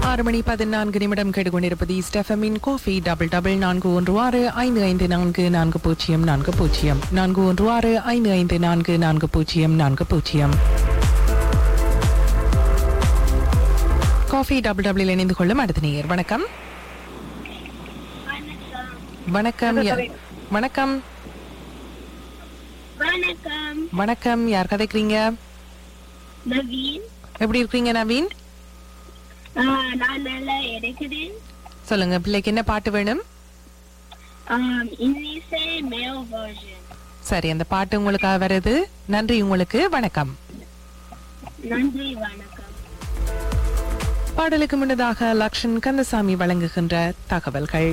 ஆறு மணி பதினான்கு நிமிடம் கேட்டுக்கொண்டிருப்பது ஸ்டெஃபமின் கோஃபி டபுள் டபுள் நான்கு ஒன்று ஆறு ஐந்து ஐந்து நான்கு நான்கு பூஜ்ஜியம் நான்கு பூஜ்ஜியம் நான்கு ஒன்று ஆறு ஐந்து ஐந்து நான்கு நான்கு பூஜ்ஜியம் நான்கு பூஜ்ஜியம் காஃபி டபுள் டபுளில் இணைந்து கொள்ளும் அடுத்த நேயர் வணக்கம் வணக்கம் யா- வணக்கம் வணக்கம் வணக்கம் யார் கதைக்கிறீங்க நவீன் எப்படி இருக்கீங்க நவீன் ஆ, நான் நல்லா இருக்கிறேன் சொல்லுங்க பிள்ளைக்கு என்ன பாட்டு வேணும் ஆம், இன்னிசை மேல் வெர்ஷன் சரி அந்த பாட்டு உங்களுக்காக வருது நன்றி உங்களுக்கு வணக்கம் நன்றி வணக்கம் பாடலுக்கு முன்னதாக லக்ஷன் கந்தசாமி வழங்குகின்ற தகவல்கள்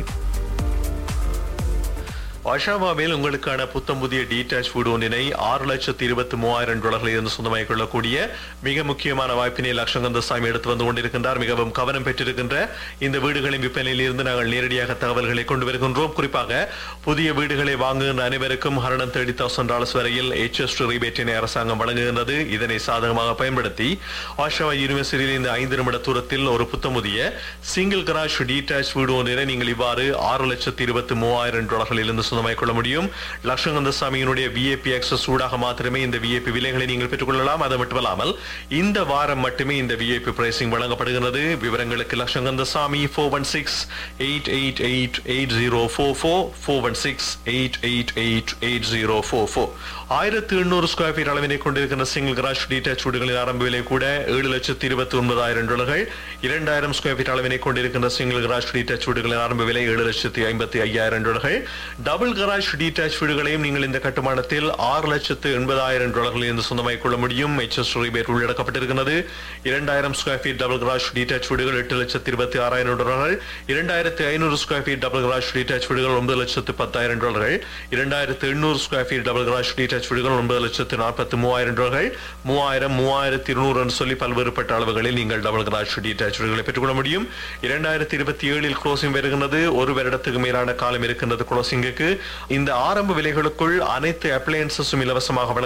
அஷாவாவில் உங்களுக்கான புத்தம் புதிய டீடாச் வீடு ஒன்றினை ஆறு லட்சத்தி இருபத்தி மூவாயிரம் டாலர்களில் இருந்து சொந்தமாகிக் கொள்ளக்கூடிய மிக முக்கியமான வாய்ப்பினை லட்சங்கந்தசாமி எடுத்து வந்து கொண்டிருக்கின்றார் மிகவும் கவனம் பெற்றிருக்கின்ற இந்த வீடுகளின் விற்பனையில் இருந்து நாங்கள் நேரடியாக தகவல்களை கொண்டு வருகின்றோம் குறிப்பாக புதிய வீடுகளை வாங்குகின்ற அனைவருக்கும் ஹரணம் தேர்ட்டி தௌசண்ட் டாலர்ஸ் வரையில் ஹெச்எஸ் ரிபேட்டினை அரசாங்கம் வழங்குகின்றது இதனை சாதகமாக பயன்படுத்தி ஆஷாவா யூனிவர்சிட்டியில் இந்த ஐந்து நிமிட தூரத்தில் ஒரு புத்தம் புதிய சிங்கிள் கராஜ் டீடாச் வீடு ஒன்றினை நீங்கள் இவ்வாறு ஆறு லட்சத்தி இருபத்தி மூவாயிரம் டாலர்களில் இருந்து சொந்தமாக்கிக் கொள்ள முடியும் லட்சங்கந்த சாமியினுடைய விஏபி ஆக்சஸ் ஊடாக மாத்திரமே இந்த விஏபி விலைகளை நீங்கள் பெற்றுக்கொள்ளலாம் அது மட்டுமல்லாமல் இந்த வாரம் மட்டுமே இந்த விஏபி பிரைசிங் வழங்கப்படுகிறது விவரங்களுக்கு லட்சங்கந்த சாமி four one six eight eight eight eight zero four four four one six eight eight eight eight zero four four ஆயிரத்து எண்ணூறு ஸ்கொயர் ஃபீட் அளவினை கொண்டிருக்கின்ற சிங்கிள் கராஜ் டீடாச் வீடுகளின் ஆரம்ப விலை கூட ஏழு லட்சத்தி இருபத்தி ஒன்பதாயிரம் டாலர்கள் இரண்டாயிரம் ஸ்கொயர் ஃபீட் அளவினை கொண்டிருக்கின்ற சிங்கிள் கராஜ் டீடாச் வீடுகளின் ஆரம்ப விலை ஏழு லட்சத்தி ஐம்பத்தி ஐயாயிரம் டாலர்கள் டபுள் கராஜ் டீடாச் வீடுகளையும் நீங்கள் இந்த கட்டுமானத்தில் ஆறு லட்சத்து எண்பதாயிரம் டாலர்களில் இருந்து சொந்தமாக்கிக் கொள்ள முடியும் எச்எஸ் ரிபேட் உள்ளடக்கப்பட்டிருக்கிறது இரண்டாயிரம் square feet double garage detach வீடுகள் எட்டு லட்சத்தி இருபத்தி ஆறாயிரம் டாலர்கள் இரண்டாயிரத்து ஐநூறு square feet double garage detach வீடுகள் ஒன்பது லட்சத்து பத்தாயிரம் டாலர்கள் இரண்டாயிரத்து எண்ணூறு square feet double garage detach வீடுகள் ஒன்பது லட்சத்து நாற்பத்தி மூவாயிரம் டாலர்கள் மூவாயிரம் மூவாயிரத்தி இருநூறு என்று சொல்லி பல்வேறுபட்ட அளவுகளில் நீங்கள் டபுள் கராஜ் டீடாச் வீடுகளை பெற்றுக்கொள்ள முடியும் இரண்டாயிரத்தி இருபத்தி ஏழில் க்ளோசிங் வருகின்றது ஒரு வருடத்துக்கு மேலான காலம் இருக்கின்றது க்ளோசிங்குக்கு இந்த ஆரம்ப விலைகளுக்குள் அனைத்து அப்ளையன்சஸும் இலவசமாக வழங்க